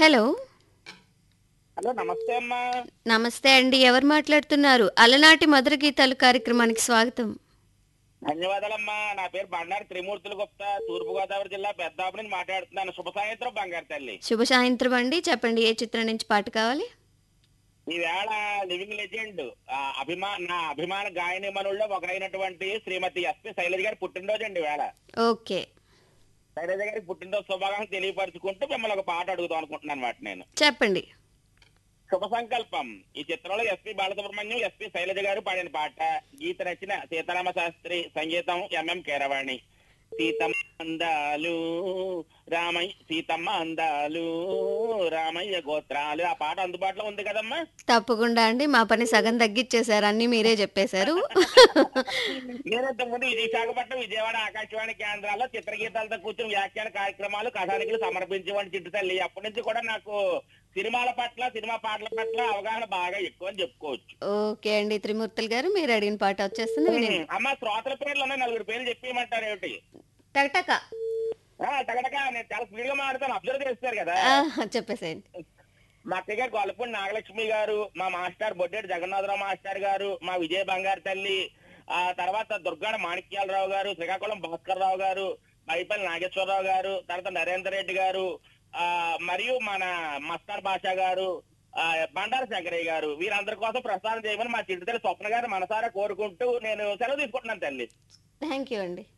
hello hello నమస్తే అమ్మా నమస్తే అండి ఎవరు మాట్లాడుతున్నారు అలనాటి మధుర గీతాలు కార్యక్రమానికి స్వాగతం ధన్యవాదాలమ్మా నా పేరు బండారు త్రిమూర్తులు గుప్తా తూర్పు గోదావరి జిల్లా పెద్దాపు నుంచి మాట్లాడుతున్నాను శుభ సాయంత్రం బంగారు తల్లి శుభ సాయంత్రం అండి చెప్పండి ఏ చిత్రం నుంచి పాట కావాలి ఈవేళ లివింగ్ లెజెండ్ అభిమా నా అభిమాన గాయని మనుల్లో ఒకరైనటువంటి శ్రీమతి ఎస్పి శైలజ గారి పుట్టినరోజు అండి వేళ ఓకే శైలజ గారి పుట్టినరోజు శుభాకాంక్షలు తెలియపరుచుకుంటూ మిమ్మల్ని ఒక పాట అడుగుదాం అనుకుంటున్నాను అనమాట నేను చెప్పండి శుభ సంకల్పం ఈ చిత్రంలో ఎస్పి బాలసుబ్రహ్మణ్యం ఎస్పి శైలజ గారు పాడిన పాట గీత రచన సీతారామ శాస్త్రి సంగీతం ఎంఎం కేరవాణి సీతమ్మ అందాలు రామయ్య సీతమ్మ అందాలు రామయ్య గోత్రాలు ఆ పాట అందుబాటులో ఉంది కదమ్మా తప్పకుండా అండి మా పని సగం తగ్గించేశారు అన్ని మీరే చెప్పేశారు నేను ఇంతకుముందు విశాఖపట్నం విజయవాడ ఆకాశవాణి కేంద్రాల్లో చిత్రగీతాలతో కూర్చుని వ్యాఖ్యాన కార్యక్రమాలు కథానికలు సమర్పించేవాడి చిట్టు తల్లి అప్పటి నుంచి కూడా నాకు సినిమాల పట్ల సినిమా పాటల పట్ల అవగాహన బాగా ఎక్కువ అని చెప్పుకోవచ్చు ఓకే అండి త్రిమూర్తులు గారు మీరు అడిగిన పాట వచ్చేస్తుంది వినండి అమ్మ శ్రోతల పేర్లు ఉన్నాయి నలుగురు పేర్లు చెప్పేయమంటారు ఏమిటి టకటక ఆ, టగటగా నేను చాలా స్పీడ్ గా మాట్లాడతాను అబ్జర్వ్ చేస్తారు కదా ఆ, చెప్పేసేయండి మా అక్కయ్య గారు గొల్లపూడి నాగలక్ష్మి గారు మా మాస్టర్ బొడ్డేటి జగన్నాథరావు మాస్టర్ గారు మా విజయ బంగారు తల్లి ఆ తర్వాత దుర్గాడ మాణిక్యాలరావు గారు శ్రీకాకుళం భాస్కర్ రావు గారు బైపల్లి నాగేశ్వరరావు గారు తర్వాత నరేందర్ రెడ్డి గారు ఆ మరియు మన మస్తార్ బాషా గారు ఆ బండారు శంకరయ్య గారు వీరందరి కోసం ప్రసారం చేయమని మా చిట్టుతల్లి స్వప్న గారు మనసారా కోరుకుంటూ నేను సెలవు తీసుకుంటున్నాను తల్లి థ్యాంక్ యూ అండి